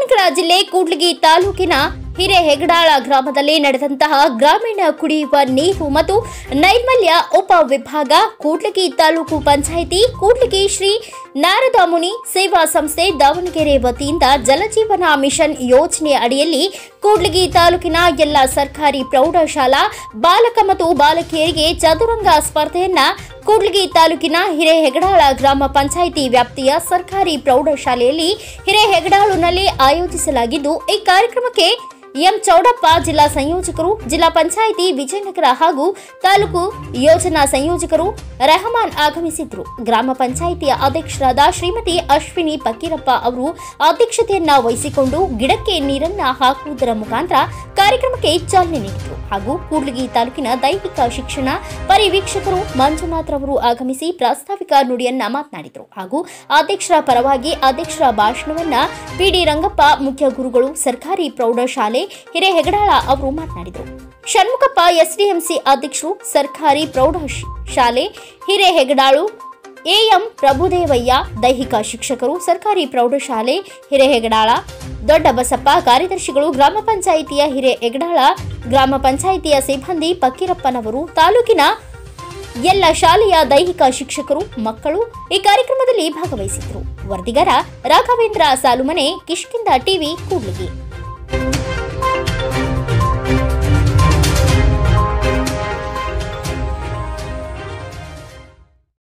ವಿಜಯನಗರ ಜಿಲ್ಲೆ ಕೂಡ್ಲಿಗಿ ತಾಲೂಕಿನ ಹಿರೇಹೆಗಡಾಳ ಗ್ರಾಮದಲ್ಲಿ ನಡೆದಂತಹ ಗ್ರಾಮೀಣ ಕುಡಿಯುವ ನೀರು ಮತ್ತು ನೈರ್ಮಲ್ಯ ಉಪ ವಿಭಾಗ ಕೂಡ್ಲಿಗಿ ತಾಲೂಕು ಪಂಚಾಯಿತಿ ಕೂಡ್ಲಿಗಿ ಶ್ರೀ ನಾರದ ಮುನಿ ಸೇವಾ ಸಂಸ್ಥೆ ದಾವಣಗೆರೆ ವತಿಯಿಂದ ಜಲಜೀವನ ಮಿಷನ್ ಯೋಜನೆ ಅಡಿಯಲ್ಲಿ ಕೂಡ್ಲಿಗಿ ತಾಲೂಕಿನ ಎಲ್ಲ ಸರ್ಕಾರಿ ಪ್ರೌಢಶಾಲಾ ಬಾಲಕ ಮತ್ತು ಬಾಲಕಿಯರಿಗೆ ಚದುರಂಗ ಸ್ಪರ್ಧೆಯನ್ನ ಕೂಡ್ಲಿಗಿ ತಾಲೂಕಿನ ಹಿರೇಹೆಗಡಾಳ ಗ್ರಾಮ ಪಂಚಾಯಿತಿ ವ್ಯಾಪ್ತಿಯ ಸರ್ಕಾರಿ ಪ್ರೌಢಶಾಲೆಯಲ್ಲಿ ಹಿರೇಹೆಗಡಾಳುನಲ್ಲಿ ಆಯೋಜಿಸಲಾಗಿದ್ದು ಈ ಕಾರ್ಯಕ್ರಮಕ್ಕೆ ಎಂ ಚೌಡಪ್ಪ ಜಿಲ್ಲಾ ಸಂಯೋಜಕರು ಜಿಲ್ಲಾ ಪಂಚಾಯಿತಿ ವಿಜಯನಗರ ಹಾಗೂ ತಾಲೂಕು ಯೋಜನಾ ಸಂಯೋಜಕರು ರೆಹಮಾನ್ ಆಗಮಿಸಿದ್ರು ಗ್ರಾಮ ಪಂಚಾಯಿತಿಯ ಅಧ್ಯಕ್ಷರಾದ ಶ್ರೀಮತಿ ಅಶ್ವಿನಿ ಫಕೀರಪ್ಪ ಅವರು ಅಧ್ಯಕ್ಷತೆಯನ್ನ ವಹಿಸಿಕೊಂಡು ಗಿಡಕ್ಕೆ ನೀರನ್ನ ಹಾಕುವುದರ ಮುಖಾಂತರ ಕಾರ್ಯಕ್ರಮಕ್ಕೆ ಚಾಲನೆ ನೀಡಿದರು ಹಾಗೂ ಕೂಡ್ಲಿಗಿ ತಾಲೂಕಿನ ದೈಹಿಕ ಶಿಕ್ಷಣ ಪರಿವೀಕ್ಷಕರು ಮಂಜುನಾಥ್ ರವರು ಆಗಮಿಸಿ ಪ್ರಾಸ್ತಾವಿಕ ನುಡಿಯನ್ನ ಮಾತನಾಡಿದರು ಹಾಗೂ ಅಧ್ಯಕ್ಷರ ಪರವಾಗಿ ಅಧ್ಯಕ್ಷರ ಭಾಷಣವನ್ನ ಪಿಡಿ ರಂಗಪ್ಪ ಮುಖ್ಯ ಗುರುಗಳು ಸರ್ಕಾರಿ ಪ್ರೌಢಶಾಲೆ ಹಿರೇಹೆಗಡಾಳ ಅವರು ಮಾತನಾಡಿದರು ಷಣ್ಮುಖಪ್ಪ ಎಸ್ಡಿಎಂಸಿ ಅಧ್ಯಕ್ಷರು ಸರ್ಕಾರಿ ಪ್ರೌಢ ಶ್- ಶಾಲೆ ಹಿರೇಹೆಗಡಾಳು ಎಎಂ ಪ್ರಭುದೇವಯ್ಯ ದೈಹಿಕ ಶಿಕ್ಷಕರು ಸರ್ಕಾರಿ ಪ್ರೌಢಶಾಲೆ ಹಿರೇಹೆಗಡಾಳ ದೊಡ್ಡ ಬಸಪ್ಪ ಕಾರ್ಯದರ್ಶಿಗಳು ಗ್ರಾಮ ಪಂಚಾಯಿತಿಯ ಹಿರೇಹೆಗಡಾಳ ಗ್ರಾಮ ಪಂಚಾಯಿತಿಯ ಸಿಬ್ಬಂದಿ ಫಕೀರಪ್ಪನವರು ತಾಲೂಕಿನ ಎಲ್ಲ ಶಾಲೆಯ ದೈಹಿಕ ಶಿಕ್ಷಕರು ಮಕ್ಕಳು ಈ ಕಾರ್ಯಕ್ರಮದಲ್ಲಿ ಭಾಗವಹಿಸಿದ್ರು ವರದಿಗಾರ ರಾಘವೇಂದ್ರ ಸಾಲುಮನೆ ಕಿಷ್ಕಿಂದ ಟಿವಿ ಕೂಡ್ಲಿಗಿ